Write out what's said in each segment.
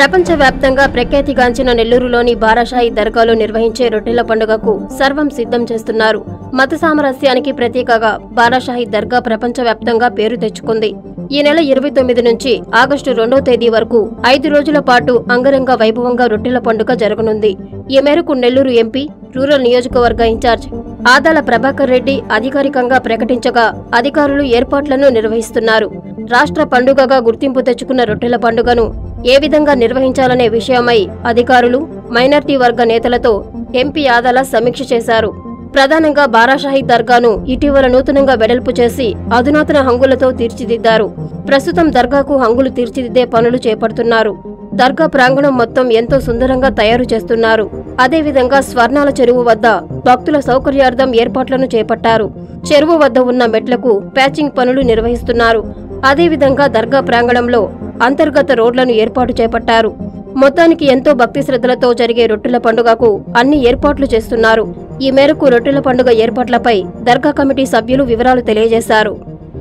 ప్రపంచవ్యాప్తంగా ప్రఖ్యాతిగాంచిన నెల్లూరులోని బారాషాయి దర్గాలో నిర్వహించే రొట్టెల పండుగకు సర్వం సిద్ధం చేస్తున్నారు మత సామరస్యానికి ప్రతీకగా బారాషాహి దర్గా ప్రపంచవ్యాప్తంగా పేరు తెచ్చుకుంది ఈ నెల ఇరవై తొమ్మిది నుంచి ఆగస్టు రెండో తేదీ వరకు ఐదు రోజుల పాటు అంగరంగ వైభవంగా రొట్టెల పండుగ జరగనుంది ఈ మేరకు నెల్లూరు ఎంపీ రూరల్ నియోజకవర్గ ఇన్ఛార్జ్ ఆదాల ప్రభాకర్ రెడ్డి అధికారికంగా ప్రకటించగా అధికారులు ఏర్పాట్లను నిర్వహిస్తున్నారు రాష్ట్ర పండుగగా గుర్తింపు తెచ్చుకున్న రొట్టెల పండుగను ఏ విధంగా నిర్వహించాలనే విషయమై అధికారులు మైనార్టీ వర్గ నేతలతో ఎంపీ ఆదాల సమీక్ష చేశారు ప్రధానంగా బారాషాహి దర్గాను ఇటీవల నూతనంగా వెడల్పు చేసి అధునాతన హంగులతో తీర్చిదిద్దారు ప్రస్తుతం దర్గాకు హంగులు తీర్చిదిద్దే పనులు చేపడుతున్నారు దర్గా ప్రాంగణం మొత్తం ఎంతో సుందరంగా తయారు చేస్తున్నారు అదేవిధంగా స్వర్ణాల చెరువు వద్ద భక్తుల సౌకర్యార్థం ఏర్పాట్లను చేపట్టారు చెరువు వద్ద ఉన్న మెట్లకు ప్యాచింగ్ పనులు నిర్వహిస్తున్నారు అదేవిధంగా దర్గా ప్రాంగణంలో అంతర్గత రోడ్లను ఏర్పాటు చేపట్టారు మొత్తానికి ఎంతో భక్తి శ్రద్ధలతో జరిగే రొట్టెల పండుగకు అన్ని ఏర్పాట్లు చేస్తున్నారు ఈ మేరకు రొట్టెల పండుగ ఏర్పాట్లపై దర్గా కమిటీ సభ్యులు వివరాలు తెలియజేశారు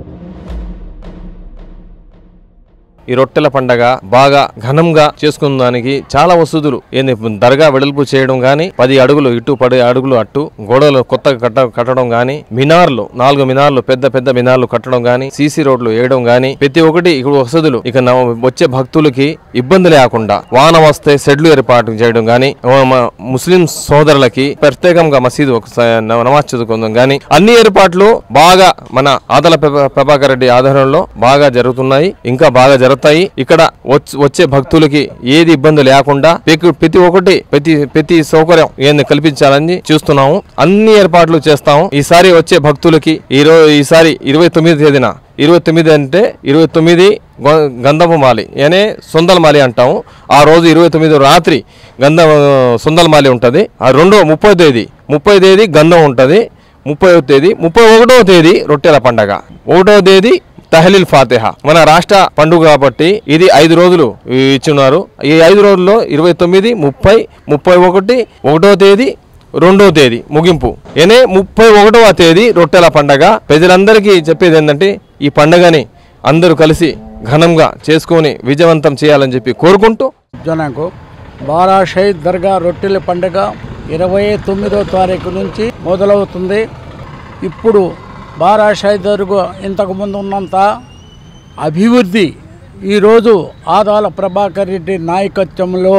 ఈ రొట్టెల పండగ బాగా ఘనంగా చేసుకున్న దానికి చాలా వసతులు ఏంది దర్గా వెడల్పు చేయడం గాని పది అడుగులు ఇటు పది అడుగులు అట్టు గోడలు కొత్తగా కట్ట కట్టడం గాని మినార్లు నాలుగు మినార్లు పెద్ద పెద్ద మినార్లు కట్టడం గాని సీసీ రోడ్లు వేయడం గాని ప్రతి ఒక్కటి ఇక్కడ వసతులు ఇక నవ- వచ్చే భక్తులకి ఇబ్బంది లేకుండా వాన వస్తే షెడ్లు ఏర్పాటు చేయడం గాని మ- ముస్లిం సోదరులకి ప్రత్యేకంగా మసీదు ఒక స- నవ- నమాజ్ చదువుకుందాం గాని అన్ని ఏర్పాట్లు బాగా మన ఆదల ప్రభ- ప్రభాకర్ రెడ్డి ఆధ్వర్యంలో బాగా జరుగుతున్నాయి ఇంకా బాగా జరుగుతాయి ఇక్కడ వచ్- వచ్చే భక్తులకి ఏది ఇబ్బంది లేకుండా ప్రతి- ప్రతి ఒక్కటి ప్రతి ప్రతి సౌకర్యం ఏంది కల్పించాలని చూస్తున్నాము అన్ని ఏర్పాట్లు చేస్తాము ఈసారి వచ్చే భక్తులకి ఈ రో ఈసారి ఇరవై తొమ్మిది తేదీన ఇరవై తొమ్మిది అంటే ఇరవై తొమ్మిది గొ- గంధపు మాలి అనే సొందల మాలి అంటాము ఆ రోజు ఇరవై తొమ్మిది రాత్రి గంధ సొందల మాలి ఉంటుంది ఆ రెండో ముప్పై తేదీ ముప్పై తేదీ గంధం ఉంటుంది ముప్పై తేదీ ముప్పై ఒకటవ తేదీ రొట్టెల పండగ ఒకటవ తేదీ తహలీల్ ఫాతిహ మన రాష్ట్ర పండుగ కాబట్టి ఇది ఐదు రోజులు ఇచ్చున్నారు ఈ ఐదు రోజుల్లో ఇరవై తొమ్మిది ముప్పై ముప్పై ఒకటి ఒకటో తేదీ రెండో తేదీ ముగింపు ఎనే ముప్పై ఒకటవ తేదీ రొట్టెల పండగ ప్రజలందరికీ చెప్పేది ఏంటంటే ఈ పండగని అందరూ కలిసి ఘనంగా చేసుకొని విజయవంతం చేయాలని చెప్పి కోరుకుంటూ జనకు బారా షహీద్ దర్గా రొట్టెల పండుగ ఇరవై తొమ్మిదో తారీఖు నుంచి మొదలవుతుంది ఇప్పుడు బారా షహీద్ దర్గా ఇంతకు ముందు ఉన్నంత అభివృద్ధి ఈరోజు ఆదాల ప్రభాకర్ రెడ్డి నాయకత్వంలో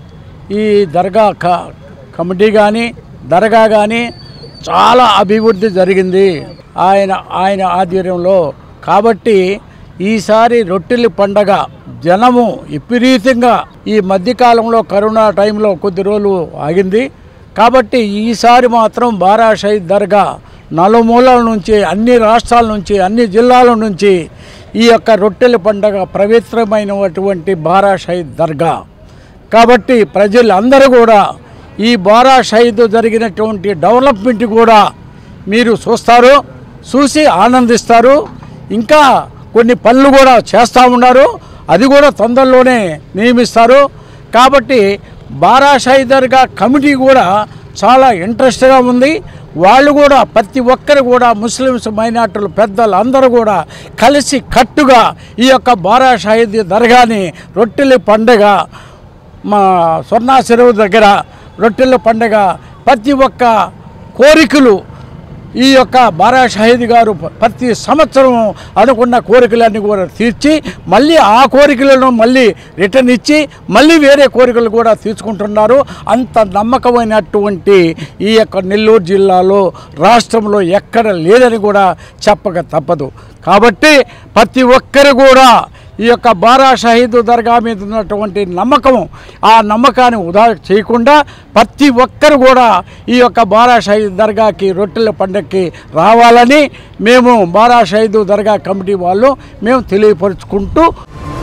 ఈ దర్గా క కమిటీ కానీ దర్గా కానీ చాలా అభివృద్ధి జరిగింది ఆయన ఆయన ఆధ్వర్యంలో కాబట్టి ఈసారి రొట్టెల పండగ జనము విపరీతంగా ఈ మధ్యకాలంలో కరోనా టైంలో కొద్ది రోజులు ఆగింది కాబట్టి ఈసారి మాత్రం బారా షహీద్ దర్గా నలుమూలల నుంచి అన్ని రాష్ట్రాల నుంచి అన్ని జిల్లాల నుంచి ఈ యొక్క రొట్టెల పండగ పవిత్రమైనటువంటి బారా షహీద్ దర్గా కాబట్టి ప్రజలందరూ కూడా ఈ బారా షహీద్ జరిగినటువంటి డెవలప్మెంట్ కూడా మీరు చూస్తారు చూసి ఆనందిస్తారు ఇంకా కొన్ని పనులు కూడా చేస్తూ ఉన్నారు అది కూడా తొందరలోనే నియమిస్తారు కాబట్టి బారా షహీద్ దర్గా కమిటీ కూడా చాలా ఇంట్రెస్ట్గా ఉంది వాళ్ళు కూడా ప్రతి ఒక్కరు కూడా ముస్లిమ్స్ మైనార్టీలు పెద్దలు అందరూ కూడా కలిసి కట్టుగా ఈ యొక్క బారా షహీద్ దర్గాని రొట్టెల పండగ మా స్వర్ణ చెరువు దగ్గర రొట్టెల పండగ ప్రతి ఒక్క కోరికలు ఈ యొక్క బారా షహీద్ గారు ప్రతి సంవత్సరం అనుకున్న కోరికలన్నీ కూడా తీర్చి మళ్ళీ ఆ కోరికలను మళ్ళీ రిటర్న్ ఇచ్చి మళ్ళీ వేరే కోరికలు కూడా తీర్చుకుంటున్నారు అంత నమ్మకమైనటువంటి ఈ యొక్క నెల్లూరు జిల్లాలో రాష్ట్రంలో ఎక్కడ లేదని కూడా చెప్పక తప్పదు కాబట్టి ప్రతి ఒక్కరు కూడా ఈ యొక్క బారా షహీద్ దర్గా మీద ఉన్నటువంటి నమ్మకం ఆ నమ్మకాన్ని ఉదా చేయకుండా ప్రతి ఒక్కరు కూడా ఈ యొక్క బారా షహీద్ దర్గాకి రొట్టెల పండగకి రావాలని మేము బారా షహీద్ దర్గా కమిటీ వాళ్ళు మేము తెలియపరుచుకుంటూ